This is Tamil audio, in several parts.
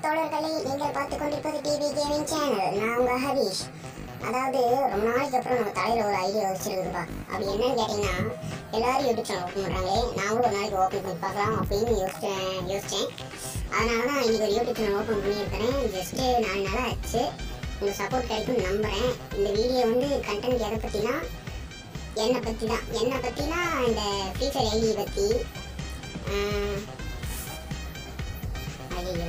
தோழர்களே நீங்கள் பார்த்து கொண்டிருப்பது டிவி கேமிங் சேனல் நான் உங்க ஹரிஷ் அதாவது ரொம்ப நாளைக்கு அப்புறம் நம்ம தலையில ஒரு ஐடியா வச்சிருக்குதுப்பா அப்படி என்னன்னு கேட்டீங்கன்னா எல்லாரும் யூடியூப் சேனல் ஓப்பன் பண்றாங்களே நாங்களும் ஒரு நாளைக்கு ஓப்பன் பண்ணி பார்க்கலாம் அப்படின்னு யோசிச்சேன் யோசிச்சேன் அதனால தான் இன்னைக்கு ஒரு யூடியூப் சேனல் ஓப்பன் பண்ணியிருக்கிறேன் ஜஸ்ட் நாலு நாள் ஆச்சு உங்கள் சப்போர்ட் கிடைக்கும்னு நம்புகிறேன் இந்த வீடியோ வந்து கண்டென்ட் எதை பற்றினா என்னை பற்றி தான் என்னை பற்றினா இந்த ஃப்ரீ ஃபயர் ஐடி பற்றி ஐயோ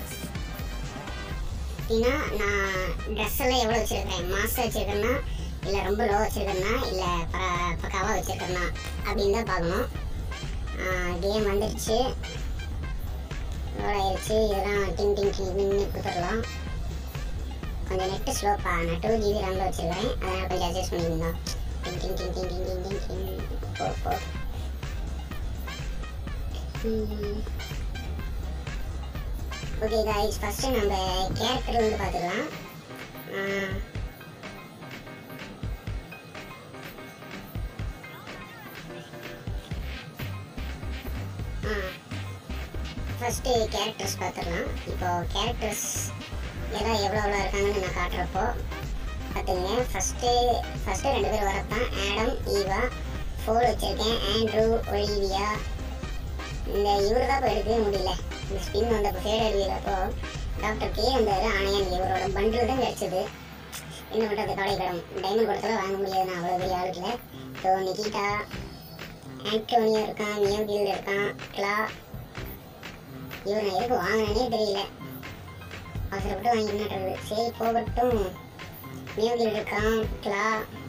அப்படின்னா நான் ட்ரெஸ் எல்லாம் எவ்வளோ வச்சுருக்கேன் மாஸ்டர் வச்சுருக்கேன்னா இல்லை ரொம்ப லோ வச்சுருக்கேன்னா இல்லை ப பக்காவாக வச்சுருக்கேன்னா அப்படின்னு தான் பார்க்கணும் கேம் வந்துடுச்சு லோட் ஆயிடுச்சு இதெல்லாம் டிங் டிங் டிங் டிங்னு கொடுத்துடலாம் கொஞ்சம் நெட்டு ஸ்லோப்பா நான் டூ ஜிபி ரேமில் வச்சுருக்கேன் அதனால் கொஞ்சம் அட்ஜஸ்ட் பண்ணியிருந்தோம் டிங் டிங் டிங் டிங் டிங் டிங் டிங் டிங் போ போ ஓகே காய்ஸ் ஃபஸ்ட்டு நம்ம கேரக்டர் வந்து பார்த்துக்கலாம் ஃபஸ்ட்டு கேரக்டர்ஸ் பார்த்துடலாம் இப்போ கேரக்டர்ஸ் எல்லாம் எவ்வளோ எவ்வளோ இருக்காங்கன்னு நான் காட்டுறப்போ பார்த்துங்க ஃபஸ்ட்டு ஃபஸ்ட்டு ரெண்டு பேர் வரத்தான் ஆடம் ஈவா ஃபோல் வச்சுருக்கேன் ஆண்ட்ரூ ஒலிவியா இந்த இவர் தான் இப்போ எடுக்கவே முடியல இந்த ஸ்பின் வந்தப்போ ஃபேட் அடிக்கிறப்போ டாக்டர் கே வந்தார் ஆனால் எனக்கு இவரோட பண்டில் தான் கிடச்சிது என்ன பண்ணுறது கவலை கடன் டைமண்ட் கொடுத்தாலும் வாங்க முடியாது நான் அவ்வளோ பெரிய ஆளுக்கில் ஸோ நிகிதா ஆண்டோனியோ இருக்கான் மியோகில் இருக்கான் கிளா இவர் நான் எதுக்கு வாங்கினேனே தெரியல அவசரப்பட்டு வாங்கிட்டு சரி போகட்டும் மியோகில் இருக்கான் கிளா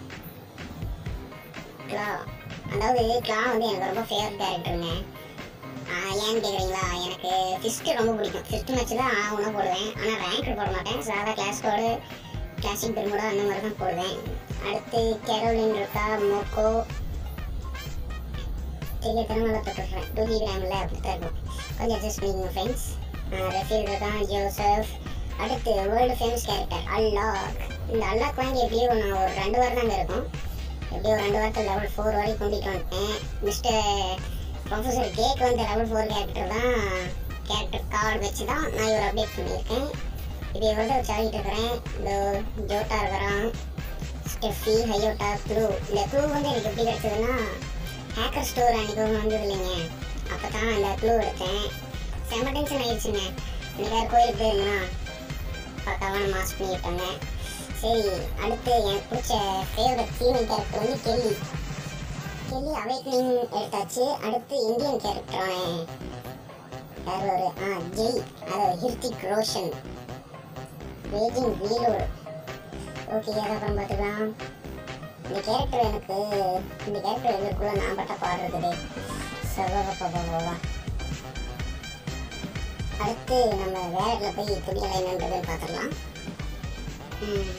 கிளா அதாவது கிளா வந்து எனக்கு ரொம்ப ஃபேவரட் கேரக்டருங்க ஆஹ் ஏன்னு கேட்குறீங்களா எனக்கு ஃபிஸ்ட்டு ரொம்ப பிடிக்கும் ஃபிஸ்ட் மேட்ச் தான் ஆகும்னா போடுவேன் ஆனால் ரேங்க் போட மாட்டேன் சாதா கிளாஸ் கோடு கிளாசிக் பெருமுடா அந்த மாதிரி தான் போடுவேன் அடுத்து கெரோலின் இருக்கா மோக்கோ தெரிய திறமையில தொட்டுடுறேன் டூ ஜிபி ரேமில் அப்படி தான் இருக்கும் கொஞ்சம் அட்ஜஸ்ட் பண்ணிக்கோங்க ஃப்ரெண்ட்ஸ் ரஃபீல் இருக்கான் ஜோசப் அடுத்து வேர்ல்டு ஃபேமஸ் கேரக்டர் அல்லாக் இந்த அல்லாக் வாங்கி எப்படியோ நான் ஒரு ரெண்டு வாரம் தாங்க இருக்கும் எப்படியோ ஒரு ரெண்டு வாரத்தில் லெவல் ஃபோர் வரைக்கும் கொண்டுட்டு வந்துட்டேன் மிஸ்டர் ப்ரொஃபஸர் கேக் வந்து லெவல் ஃபோர் கேரக்டர் தான் கேரக்டர் கார்டு வச்சு தான் நான் இவர் அப்டேட் பண்ணியிருக்கேன் இப்போ இவர் தான் வச்சு ஆடிட்டு இருக்கிறேன் இந்த ஜோட்டா இருக்கிறான் ஸ்டெஃபி ஹையோட்டா க்ளூ இந்த க்ளூ வந்து எனக்கு எப்படி கிடைச்சதுன்னா ஹேக்கர் ஸ்டோர் அன்றைக்கி ஒன்று வந்தது இல்லைங்க அப்போ தான் அந்த க்ளூ எடுத்தேன் செம்ம டென்ஷன் ஆயிடுச்சுங்க இன்னைக்கு யார் கோயிலுக்கு போயிருந்தா பக்காவான மாஸ் பண்ணிவிட்டாங்க சரி அடுத்து எனக்கு பிடிச்ச ஃபேவரட் ஃபீமேல் கேரக்டர் வந்து கெல்லி கெல்லி அவேக்னிங் எடுத்தாச்சு அடுத்து இந்தியன் கேரக்டரான யார் ஒரு ஆ ஜெய் அதாவது ஹிர்திக் ரோஷன் வேஜிங் வீலூர் ஓகே அதை அப்புறம் பார்த்துக்கலாம் இந்த கேரக்டர் எனக்கு இந்த கேரக்டர் எங்களுக்குள்ள நான் பட்ட பாடுறது சகோபா அடுத்து நம்ம வேலையில் போய் துணிகளை என்னன்றதை பார்த்துடலாம் ம்.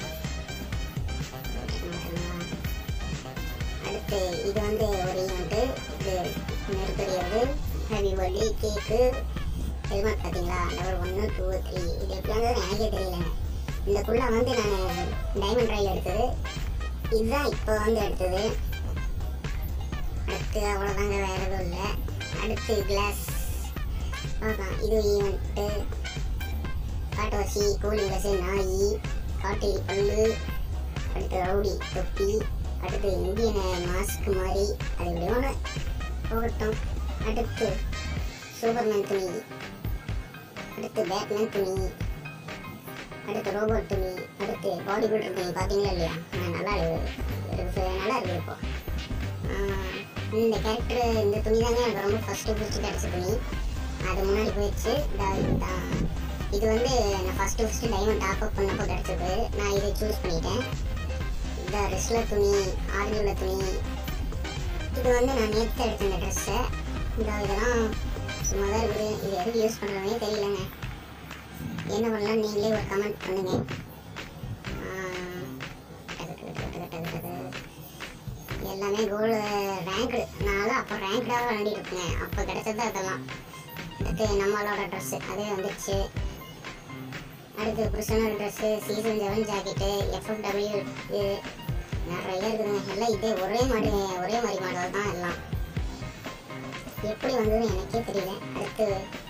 அடுத்து இது வந்து ஒரு ஈவெண்ட்டு இது நெருக்கடியது ஹெவி ஒல்லி கேக்கு ஹெல்மெட் பார்த்தீங்களா லெவல் ஒன்று டூ த்ரீ இது எப்படி வந்தது எனக்கே தெரியலங்க இந்த குள்ளா வந்து நான் டைமண்ட் ரயில் எடுத்தது இதுதான் இப்போ வந்து எடுத்தது அடுத்து அவ்வளோதாங்க வேறு எதுவும் இல்லை அடுத்து கிளாஸ் பார்க்கலாம் இது ஈவெண்ட்டு காட்டுவாசி கூலிங் கிளாஸு நாய் காட்டு பல்லு அடுத்து ரவுடி தொப்பி அடுத்து இந்தியன் மாஸ்க் மாதிரி அது இப்படி ஒன்று போகட்டும் அடுத்து சூப்பர்மேன் துணி அடுத்து பேட்மேன் துணி அடுத்து ரோபோட் துணி அடுத்து பாடி பில்டர் துணி பார்த்தீங்களா இல்லையா ஆ, நல்லா இருக்கு இருக்கு, நல்லா இருக்குது இப்போ ஆஹ், இந்த கேரக்டர் இந்த துணி தாங்க எனக்கு ரொம்ப ஃபஸ்ட்டு பிடிச்சி கிடச்ச துணி அது முன்னாடி போயிடுச்சு இதா இதுதான் இது வந்து நான் first first diamond top up பண்ணப்போ கிடச்சது நான் இதை சூஸ் பண்ணிட்டேன் இந்த ரெஸ்லர் துணி ஆரஞ்சு உள்ள துணி இது வந்து நான் நேற்று எடுத்த இந்த ட்ரெஸ்ஸை இந்த இதெல்லாம் சும்மா தான் இருக்குது இது எதுக்கு யூஸ் பண்ணுறதுனே தெரியலங்க என்ன பண்ணலாம் நீங்களே ஒரு கமெண்ட் பண்ணுங்க ஆஹ், டக்கு டக்கு டக்கு டக்கு டக்கு டக்கு. எல்லாமே கோல்டு ரேங்க்டு நான் அப்போ ரேங்க்டாக விளையாடிட்டு இருக்கேன் அப்போ கிடைச்சது அதெல்லாம் அடுத்து நம்மளோட ட்ரெஸ்ஸு அதே வந்துடுச்சு அடுத்து புருஷனோட dress season seven jacket FFW இது நிறைய இருக்குதுங்க எல்லாம் இதே ஒரே மாதிரி ஒரே மாதிரி மாடல் தான் எல்லாம் எப்படி வந்ததுன்னு எனக்கே தெரியல அடுத்து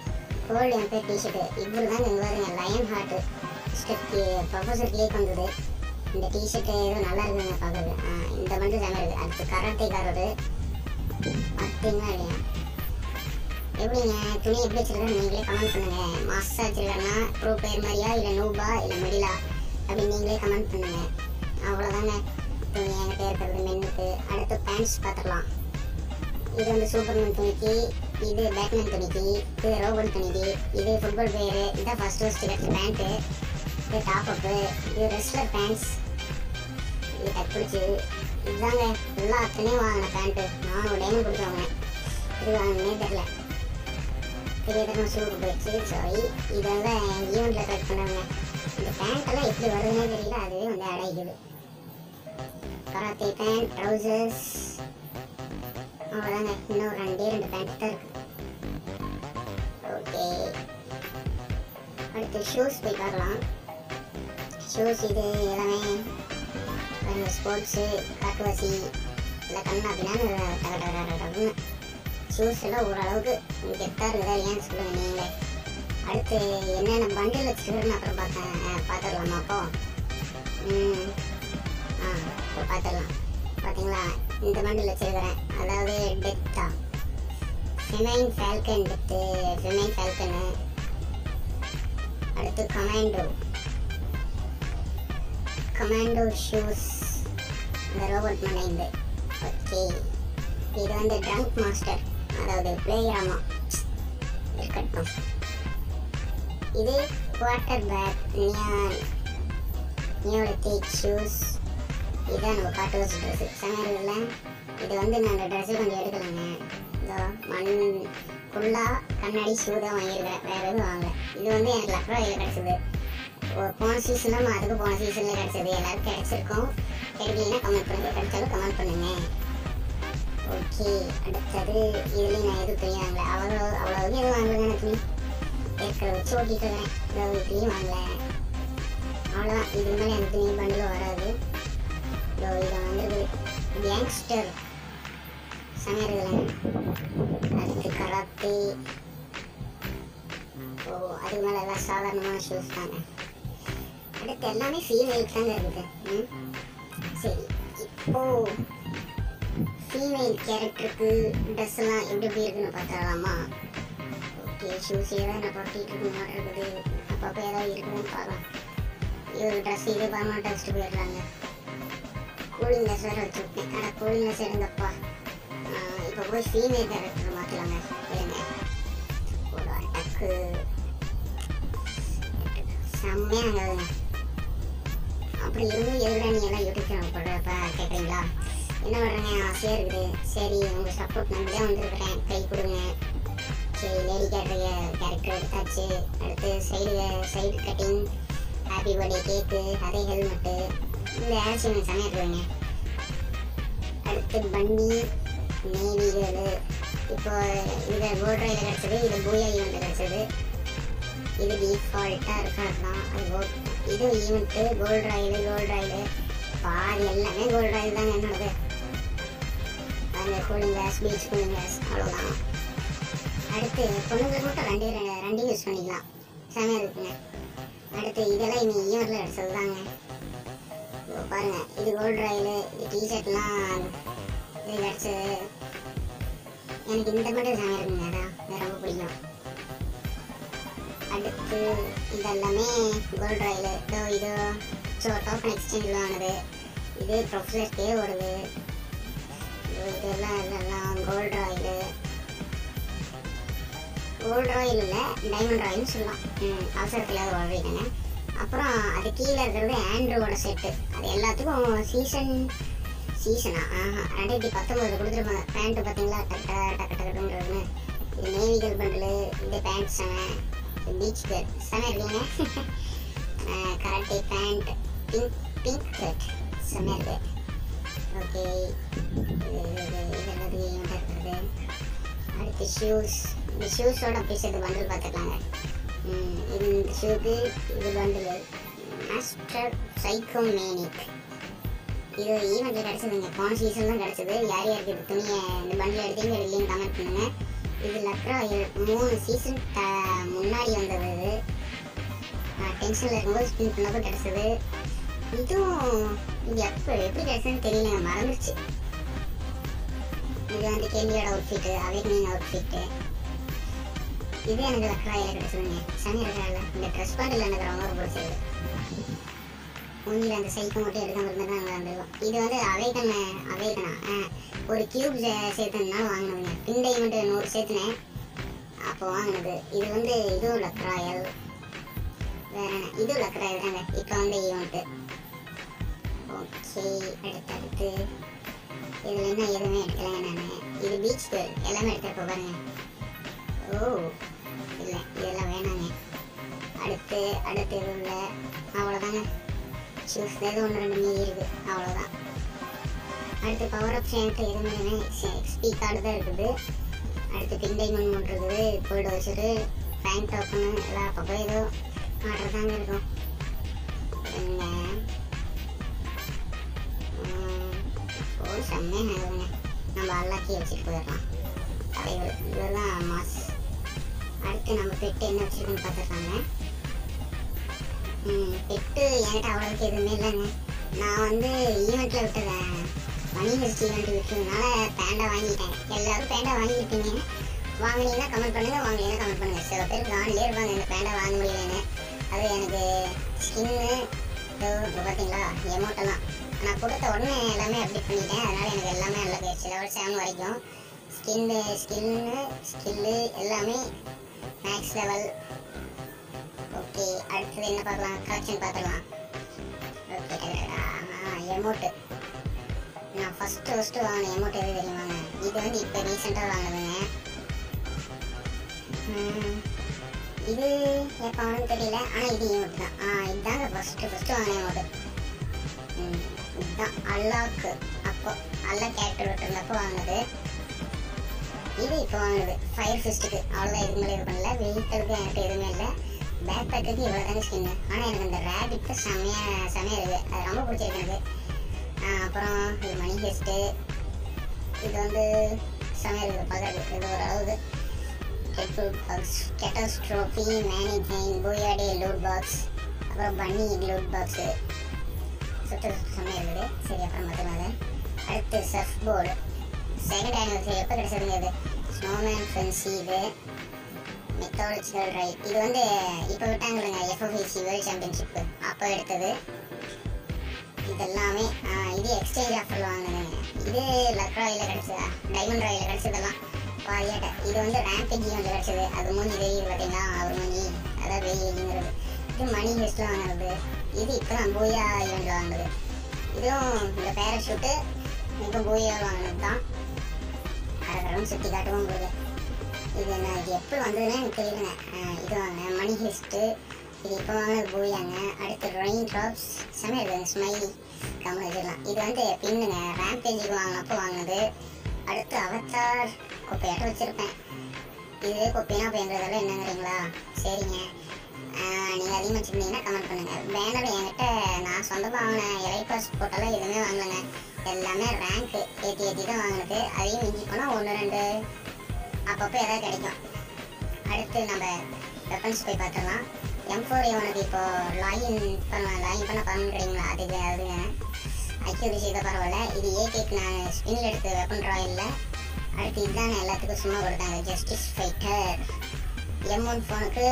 கோல்டு எம்பர் டிஷர்ட்டு இவரு தான் இங்கே பாருங்க லயன் ஹார்ட் ஸ்டெப்க்கு ப்ரொஃபஸர் கேக் வந்தது இந்த டிஷர்ட்டு ஏதோ நல்லா இருக்குங்க பார்க்குறது இந்த மட்டும் செம்ம இருக்குது அடுத்து கராட்டேக்காரரு பார்த்தீங்கன்னா இல்லையா எப்படிங்க துணி எப்படி வச்சிருக்கேன்னு நீங்களே கமெண்ட் பண்ணுங்க மாஸ்டா வச்சிருக்கேன்னா ப்ரோ பேர் மாதிரியா இல்லை நூபா இல்லை மெடிலா அப்படின்னு நீங்களே கமெண்ட் பண்ணுங்க அவ்வளோதாங்க துணி என்கிட்ட இருக்கிறது மென்னுக்கு அடுத்து பேண்ட்ஸ் பார்த்துக்கலாம் இது வந்து சூப்பர்மேன் துணிக்கு இது பேட்மேன் துணிக்கு இது ரோபோட் துணிக்கு இது ஃபுட்பால் பிளேயரு இதுதான் ஃபர்ஸ்ட் ஃபர்ஸ்ட் கிடைச்ச பேண்ட்டு இது டாப் அப்பு இது ரெஸ்லர் பேண்ட்ஸ் இது டக் பிடிச்சி இதுதாங்க எல்லா அத்தனையும் வாங்கின பேண்ட்டு நான் ஒரு டைமண்ட் கொடுத்து வாங்கினேன் இது வாங்கினே தெரில பெரிய தரமாக ஷூ போயிடுச்சு சாரி இதெல்லாம் ஈவெண்ட்டில் கட் பண்ணாங்க இந்த பேண்ட்டெல்லாம் எப்படி வருதுன்னே தெரியல அதுவே வந்து அடைக்குது கராத்தே பேண்ட் ட்ரௌசர்ஸ் அவ்வளோதாங்க இன்னும் ரெண்டே ரெண்டு பேண்ட் தான் இருக்கு ஓகே அடுத்து ஷூஸ் போய் பார்க்கலாம் ஷூஸ் இது எல்லாமே ஸ்போர்ட்ஸு காட்டுவாசி இல்லை கண்ணா அப்படின்னா டக டக டக டகுன்னு ஷூஸ் எல்லாம் ஓரளவுக்கு கெத்தாக இருக்குதா இல்லையான்னு சொல்லுங்கள் நீங்களே அடுத்து என்னென்ன பண்டில் வச்சுருக்குன்னு அப்புறம் பார்த்தேன் பார்த்துடலாமா அப்போ ம் ஆ இப்போ பார்த்துடலாம் பார்த்தீங்களா இந்த பண்டில் வச்சுருக்கிறேன் அதாவது டெத்தா famine falcon death famine falcon அடுத்து கமாண்டோ கமாண்டோ ஷூஸ் இந்த ரோபோட் மண்டைந்து ஓகே இது வந்து ட்ரங்க் மாஸ்டர் அதாவது பிளேகிராமா இருக்கட்டும் இது quarter back neon neolithic shoes இதுதான் நம்ம காட்டுவஸ் ட்ரெஸ்ஸு சமையல்ல இது வந்து நான் அந்த ட்ரெஸ்ஸு கொஞ்சம் எடுக்கலைங்க இதோ மண் ஃபுல்லாக கண்ணாடி ஷூ தான் வாங்கியிருக்கிறேன் வேறு எதுவும் வாங்கல இது வந்து எனக்கு லக்ரோயில் கிடச்சிது போன சீசனும் அதுக்கு போன சீசனில் கிடச்சது எல்லாரும் கிடச்சிருக்கும் கிடைக்கலன்னா கமெண்ட் பண்ணுங்க கிடைச்சாலும் கமெண்ட் பண்ணுங்க ஓகே அடுத்தது இதுலேயும் நான் எதுவும் துணி வாங்கல அவ்வளோ அவ்வளோ எதுவும் வாங்கல நான் துணி இருக்கிற வச்சு ஓட்டிட்டு இருக்கேன் இந்த வீட்லேயும் வாங்கல அவ்வளோதான் இதுக்கு மேலே எனக்கு துணி பண்டில் வராது இதோ இதை வந்து கேங்ஸ்டர் சமையல் அடுத்து கராத்தே ஓ அதுக்கு மேலே எல்லாம் சாதாரணமான ஷூஸ் தாங்க அடுத்து எல்லாமே ஃபீமேலுக்கு தாங்க இருக்குது ம் சரி இப்போ ஃபீமேல் கேரக்டருக்கு ட்ரெஸ் எல்லாம் எப்படி எப்படி இருக்குன்னு பார்த்துடலாமா ஓகே ஷூஸ் ஏதாவது நான் போட்டிட்டு இருக்க மாதிரி இருக்குது அப்பப்போ ஏதாவது இருக்குதுன்னு பார்க்கலாம் இவர் ட்ரெஸ் இது பார்க்க டஸ்ட்டு போயிடுறாங்க கூலிங் ட்ரெஸ் வேறு வச்சுருக்கேன் ஆனால் கூலிங் ட்ரெஸ் எடுங்கப்பா இப்போ போய் ஃபீமேல் கேரக்டர் மாற்றலாங்க இருங்க ஒரு அட்டாக்கு செம்மையாக அப்படி இருந்தும் எதுடா நீ எல்லாம் யூடியூப் சேனல் போடுறப்ப கேட்குறீங்களா என்ன பண்ணுறேங்க ஆசையாக இருக்குது சரி உங்கள் சப்போர்ட் நம்பி தான் வந்திருக்கிறேன் கை கொடுங்க சரி லேடி கேரக்டர் கேரக்டர் எடுத்தாச்சு அடுத்து side side cutting happy birthday cake அதே ஹெல்மெட்டு இந்த ஆக்ஷன் செமையாக இருக்குதுங்க அடுத்து பண்டி நேவி இது இப்போ இது கோல்ட் ரயில் கிடச்சது இது பூயா ஈவெண்ட் கிடச்சது இது டிஃபால்ட்டாக இருக்கிறது தான் அது gold- இது event gold royale gold royale பாதி எல்லாமே கோல்ட் ராயில் தாங்க என்னோடது அந்த cooling glass beach cooling glass அவ்வளோதான் அடுத்து பொண்ணுங்களுக்கு மட்டும் ரெண்டு ரெ- ரெண்டையும் யூஸ் பண்ணிக்கலாம் செமையாக இருக்குங்க அடுத்து இதெல்லாம் இனி ஈவெண்ட்டில் எடுத்தது தாங்க இதோ பாருங்க இது கோல்ட் ராயில் இது டிஷர்ட்லாம் இது கிடச்சது எனக்கு இந்த மட்டும் செமையாக இருக்குங்க அதான் எனக்கு ரொம்ப பிடிக்கும் அடுத்து இதெல்லாமே கோல்ட் ராயில் இதோ இது ஸோ டோக்கன் எக்ஸ்சேஞ்சில் ஆனது இது ப்ரொஃபஸர் கே ஓடுது இதோ இதெல்லாம் இதெல்லாம் கோல்ட் ராயில் கோல்ட் ராயில் இல்லை டைமண்ட் ராயில்னு சொல்லலாம் ம் அவசரத்தில் அது வாழ்றீங்க அப்புறம் அது கீழே இருக்கிறது ஆண்ட்ரோட செட்டு அது எல்லாத்துக்கும் சீசன் சீசனா ஆஹா ரெண்டாயிரத்தி பத்தொம்போது கொடுத்துருப்பாங்க பேண்ட்டு பார்த்தீங்களா டக்க டக்க டக்கட்டுங்கிறதுன்னு இது நேவிகல் பண்டில் இது பேண்ட் செம பீச் கேர் செம இருக்குங்க karate pant pink pink cut செம இருக்கு ஓகே இது இது இது இது என்னது இவன்ட்ட இருக்கிறது அடுத்து ஷூஸ் இந்த ஷூஸோட அப்படியே சேர்த்து பண்டில் பார்த்துக்கலாங்க ம், இது இந்த ஷூக்கு இது பண்டில் மாஸ்டர் சைக்கோமேனிக் இது ஈவெண்ட்டில் கிடச்சதுங்க போன சீசன் தான் கிடச்சது யார் யாருக்கு இது துணியை இந்த பண்டில் எடுத்தீங்க இல்லைன்னு கமெண்ட் பண்ணுங்க இது லக்ரா மூணு சீசன் முன்னாடி வந்தது இது நான் டென்ஷனில் இருக்கும்போது ஸ்பின் பண்ணப்போ கிடச்சது இதுவும் இது எப்போ எப்படி கிடச்சதுன்னு தெரியல மறந்துருச்சு இது வந்து கேள்வியோட அவுட்ஃபிட்டு அவேக்னிங் அவுட்ஃபிட்டு இது எனக்கு லக்ராயில் கிடச்சதுங்க சனி இருக்கால இந்த ட்ரெஸ் பாண்டில் எனக்கு ரொம்ப பிடிச்சது மூஞ்சில் அந்த சைக்கிள் மட்டும் எடுக்காம இருந்தால் நல்லா இருந்திருக்கும் இது வந்து அவேகன அவேகனா ஒரு கியூப் சேர்த்ததுனால வாங்கினதுங்க பின் டைமண்ட் நூறு சேர்த்துனேன் அப்போ வாங்கினது இது வந்து இதுவும் லக்ராயல் வேற என்ன இதுவும் லக்ராயல் தாங்க இப்போ வந்து ஈவெண்ட்டு ஓகே அடுத்து அடுத்து இதில் என்ன எதுவுமே எடுக்கலைங்க நான் இது பீச் கேர்ள் எல்லாமே எடுத்துருப்ப பாருங்க ஓ இல்லை இதெல்லாம் வேணாங்க அடுத்து அடுத்து எதுவும் இல்லை அவ்வளோதாங்க சூஸ் ஏதோ ஒன்று ரெண்டு மீதி இருக்கு அவ்வளோதான் அடுத்து பவர் அப் என்கிட்ட எதுவுமே இல்லை எக்ஸ்பி கார்டு தான் இருக்குது அடுத்து பின் டைமண்ட் ஒன்று இருக்குது கோல்டு வச்சுட்டு பேங்க் டோக்கனு எல்லாம் அப்பப்போ ஏதோ ஆர்டர் தாங்க இருக்கும் என்ன ஓ செம்மையாக ஆகுதுங்க நம்ம அல்லாக்கி வச்சுட்டு போயிடலாம் தலைவர் இதெல்லாம் மாஸ் அடுத்து நம்ம பெட்டு என்ன வச்சுருக்கோன்னு பார்த்துருக்காங்க ம், பெட்டு என்கிட்ட அவ்வளோக்கு எதுவுமே இல்லைங்க நான் வந்து ஈவெண்ட்டில் விட்டதேன் மணி ஹெஸ்ட் ஈவெண்ட் விட்டதுனால பேண்டா வாங்கிட்டேன் எல்லாரும் பேண்டா வாங்கிட்டீங்க வாங்குனீங்கன்னா கமெண்ட் பண்ணுங்க வாங்கலைன்னா கமெண்ட் பண்ணுங்க சில பேர் கான்லேயே இருப்பாங்க இந்த பேண்டா வாங்க முடியலன்னு அது எனக்கு ஸ்கின்னு இப்போ பார்த்தீங்களா எமௌண்ட்டெல்லாம் நான் கொடுத்த உடனே எல்லாமே அப்டேட் பண்ணிட்டேன் அதனால எனக்கு எல்லாமே நல்லா போயிடுச்சு லெவல் செவன் வரைக்கும் ஸ்கின்னு ஸ்கின்னு ஸ்கில்லு எல்லாமே மேக்ஸ் லெவல் ஓகே அடுத்தது என்ன பார்க்கலாம் கலெக்ஷன் பார்த்துக்கலாம் ஓகே எமௌண்ட்டு நான் ஃபஸ்ட்டு ஃபஸ்ட்டு வாங்கின எமௌண்ட் எது தெரியுமாங்க இது வந்து இப்போ ரீசெண்டாக வாங்கினதுங்க ம், இது எப்போ வாங்கினது தெரியல ஆனால் இது எமௌண்ட் தான் ஆ இதுதாங்க ஃபஸ்ட்டு ஃபஸ்ட்டு வாங்கின எமௌண்ட் இதுதான் அல்லாக்கு அப்போ அல்லா கேரக்டர் விட்டுருந்தப்போ வாங்கினது இது இப்போ வாங்கினது ஃபயர் ஃபிஸ்ட்டுக்கு அவ்வளோதான் இதுக்கு மேலே இது பண்ணல வெயிட்டருக்கு எனக்கு எதுவுமே இல்லை பேக் பேக்குக்கு இவ்வளோ தாங்க ஸ்கின்னு ஆனால் எனக்கு அந்த ரேபிட்டு செம்மையாக செம்மையாக இருக்குது அது ரொம்ப பிடிச்சிருக்கு எனக்கு ஆஹ் அப்புறம் இது மணி ஹெஸ்ட்டு இது வந்து செம்மையாக இருக்குது பார்க்குறது இது ஒரு அளவுக்கு ஹெட்ஃபுல் பாக்ஸ் கெட்டல்ஸ் ட்ரோஃபி மேனி ஜெயின் பூயாடி லூட் பாக்ஸ் அப்புறம் பன்னி லூட் பாக்ஸு சுற்று செம்மையாக இருக்குது சரி அப்புறம் மற்றனால அடுத்து சர்ஃப் போர்டு செகண்ட் ஆனிவர்சரி எப்போ கிடைச்சதுங்க இது ஸ்னோமேன் ஃபென்சி இது மெத்தாலஜிக்கல் ரைட் இது வந்து இப்போ விட்டாங்க எஃப்எஃப்சி வேர்ல்ட் சாம்பியன்ஷிப் அப்போ எடுத்தது இதெல்லாமே ஆஹ், இது எக்ஸ்சேஞ்ச் ஆஃபரில் வாங்கினதுங்க இது லக் ராயில் கிடச்சதா டைமண்ட் ராயில் கிடச்சதெல்லாம் பாதியாட்ட இது வந்து ரேம்பேஜி வந்து கிடச்சது அது மூஞ்சி தெரியுது பார்த்தீங்களா அவர் மூஞ்சி அதான் வெயிங்கிறது இது மணி ஹெஸ்ட்டில் வாங்கினது இது இப்போ தான் பூயா ஈவெண்ட்டில் வாங்கினது இதுவும் இந்த பேராஷூட்டு இப்போ பூயாவில் வாங்கினது தான் கடற்கரம் சுற்றி காட்டுவோம் உங்களுக்கு இது நான் இது எப்போ வந்ததுன்னு எனக்கு தெரியலங்க அஹ் இது வாங்கினேன் மணி ஹிஸ்ட்டு இது இப்போ வாங்கினது பூயாங்க அடுத்து ரெயின் ட்ராப்ஸ் செம்மையாக இருக்குங்க ஸ்மைலி கம்மல் வச்சிடலாம் இது வந்து பின்னுங்க ரேம்பேஜுக்கு வாங்கினப்போ வாங்கினது அடுத்து அவத்தார் கொப்பையாட்ட வச்சுருப்பேன் இது கொப்பைனா அப்படின்றதெல்லாம் என்னங்கிறீங்களா சரிங்க நீங்கள் அதிகமாக வச்சுருந்தீங்கன்னா கமெண்ட் பண்ணுங்கள் பேனர் என்கிட்ட நான் சொந்தமாக வாங்கின இலை பாஸ் போட்டெல்லாம் எதுவுமே வாங்கலைங்க எல்லாமே ரேங்க்கு ஏற்றி ஏற்றி தான் வாங்கினது அதையும் மிஞ்சி போனால் ஒன்று ரெண்டு அப்பப்போ ஏதாவது கிடைக்கும் அடுத்து நம்ம வெப்பன்ஸ் போய் பார்த்துடலாம் எம் ஃபோர் இவனுக்கு இப்போ லாகின் பண்ண லாகின் பண்ண பண்ணுறீங்களா அதுக்கு அதுங்க அக்யூரிசி இதை பரவாயில்ல இது ஏகேக்கு நான் ஸ்பின்னில் எடுத்த வெப்பன் ராயலில் அடுத்து இதுதான் எல்லாத்துக்கும் சும்மா கொடுத்தாங்க ஜஸ்டிஸ் ஃபைட்டர் எம் ஒன் ஃபோனுக்கு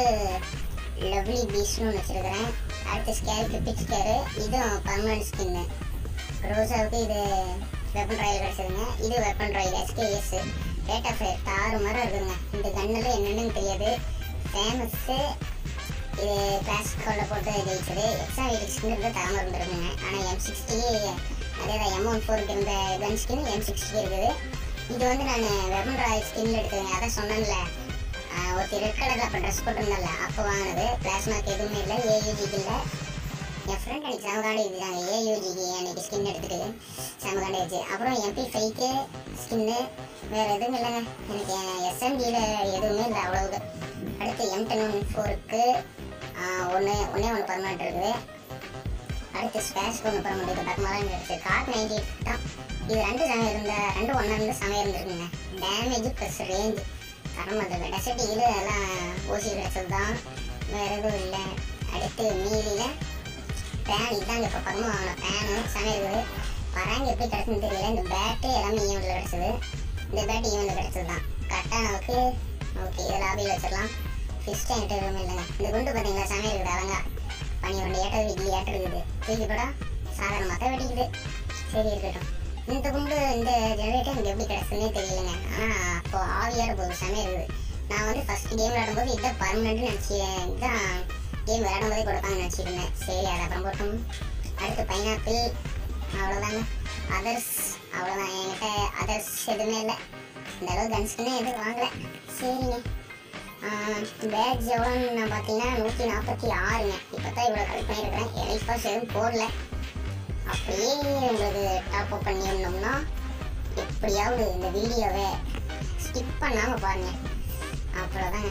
லவ்லி பீஸ்னு ஒன்று வச்சுருக்கிறேன் அடுத்து ஸ்கேருக்கு பிக் ஸ்கேரு இதுவும் பர்மனன்ட் ஸ்கின்னு ரோசாவுக்கு இது வெப்பன் ராயல் கிடச்சதுங்க இது weapon royal SKS rate of ஆறு மரம் இருக்குதுங்க இந்த கண்ணில் என்னென்னு தெரியாது ஃபேமஸ்ஸு இது கிளாசிக் கோலில் போட்டு ஜெயிச்சது எக்ஸாம் எயிட் ஸ்கின் தரமாக இருந்துருக்குங்க ஆனால் எம் சிக்ஸ்டி அதே தான் எம் ஒன் ஃபோருக்கு இருந்த கன் ஸ்கின் எம் சிக்ஸ்டி இருக்குது இது வந்து நான் வெப்பன் ராயல் ஸ்கின்ல எடுத்ததுங்க அதான் சொன்னேன்ல ஆஹ் ஒருத்தர் ரெட் கலரில் அப்போ ட்ரெஸ் போட்டிருந்தால அப்போ வாங்கினது பிளாஸ்மாக்கு எதுவுமே இல்லை ஏயூஜிக்கு இல்லை என் ஃப்ரெண்ட் அன்னைக்கு செமகாண்டி இருக்காங்க ஏயூஜிக்கு அன்னைக்கு ஸ்கின் எடுத்துட்டு செமகாண்டி வச்சு அப்புறம் எம்பி ஃபைக்கு ஸ்கின்னு வேறு எதுவும் இல்லைங்க எனக்கு எஸ்எம்டியில் எதுவுமே இல்லை அவ்வளவுக்கு அடுத்து எம் டென் ஒன் ஃபோருக்கு ஒன்று ஒன்றே ஒன்று பர்மனெண்ட் இருக்குது அடுத்து ஸ்பேஸ்க்கு ஒன்று பர்மனெண்ட் இருக்குது பர்மனெண்ட் இருக்குது கார்ட் நைன்டி எயிட் தான் இது ரெண்டு சமயம் இருந்த ரெண்டு ஒன்றா இருந்து சமயம் இருந்திருக்குங்க டேமேஜ் ப்ளஸ் ரேஞ்சு தரம் அந்த டெசர்ட் இது எல்லாம் ஓசி கிடச்சது தான் வேறு எதுவும் இல்லை அடுத்து மீலியில் ஃபேன் இதாங்க இப்போ பக்கமாக வாங்கின ஃபேனு சமையல் வராங்க எப்படி கிடச்சுன்னு தெரியல இந்த பேட்டு எல்லாமே ஈவெண்ட்டில் கிடச்சிது இந்த பேட் ஈவெண்ட்டில் கிடச்சது தான் கரெக்டாக நமக்கு ஓகே இதில் லாபியில் வச்சிடலாம் ஃபிஷ் டேங்க் எதுவுமே இல்லைங்க இந்த குண்டு பார்த்தீங்களா சமையல் இருக்குது அழகா பனி ஒன்று ஏட்டது இட்லி ஏட்ட இருக்குது தூக்கி போட சாதாரணமாக தான் வெடிக்குது சரி இருக்கட்டும் இந்த குண்டு இந்த ஜெனரேட்டர் எனக்கு எப்படி கிடச்சுன்னே தெரியலங்க ஆனால் அப்போ ஆவியாக போகுது சமையல் இருக்குது நான் வந்து ஃபர்ஸ்ட் கேம் விளையாடும்போது இதான் பர்மனெண்ட்னு நினச்சேன் இதுதான் கேம் விளையாடும் போதே கொடுப்பாங்கன்னு நினச்சிருந்தேன் சரி அதை அப்புறம் போட்டும் அடுத்து பைனாப்பிள் அவ்வளோதாங்க அதர்ஸ் அவ்வளோதான் என்கிட்ட அதர்ஸ் எதுவுமே இல்லை இந்த அளவு கன்ஸ்கின்னே எதுவும் வாங்கலை சரிங்க பேட்ஸ் எவ்வளோன்னு நான் பார்த்தீங்கன்னா நூற்றி நாற்பத்தி ஆறுங்க இப்போ தான் இவ்வளோ கலெக்ட் பண்ணியிருக்கிறேன் எலைட் பாஸ் எதுவும் போடல அப்படியே உங்களுக்கு டாப் அப் பண்ணியிருந்தோம்னா எப்படியாவது இந்த வீடியோவை ஸ்கிப் பண்ணாமல் பாருங்க அவ்வளோதாங்க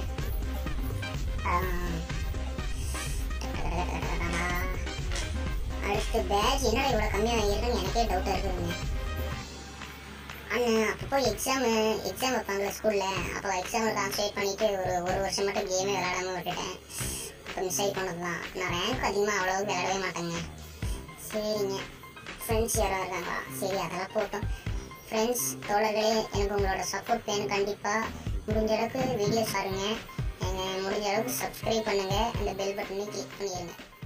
அடுத்து பேட்ச் என்னடா இவ்வளோ கம்மியாக வாங்கியிருக்குன்னு எனக்கே டவுட்டாக இருக்குதுங்க அண்ணன் அப்பப்போ எக்ஸாமு எக்ஸாம் வைப்பாங்களே ஸ்கூலில் அப்போ எக்ஸாம் கான்சன்ட்ரேட் பண்ணிவிட்டு ஒரு ஒரு வருஷம் மட்டும் கேமே விளையாடாம விட்டுட்டேன் அப்போ மிஸ் ஆகி போனது தான் நான் ரேங்க் அதிகமாக அவ்வளோவுக்கு விளையாடவே மாட்டேங்க சரிங்க ஃப்ரெண்ட்ஸ் யாராவது இருக்காங்களா சரி அதெல்லாம் போட்டோம் ஃப்ரெண்ட்ஸ் தோழர்களே எனக்கு உங்களோட சப்போர்ட் வேணும் கண்டிப்பாக முடிஞ்ச அளவுக்கு வீடியோஸ் பாருங்கள் முடிஞ்ச அளவுக்கு சப்ஸ்கிரைப் பண்ணுங்கள் அந்த பெல் பட்டனையும் கிளிக் பண்ணிடுங்க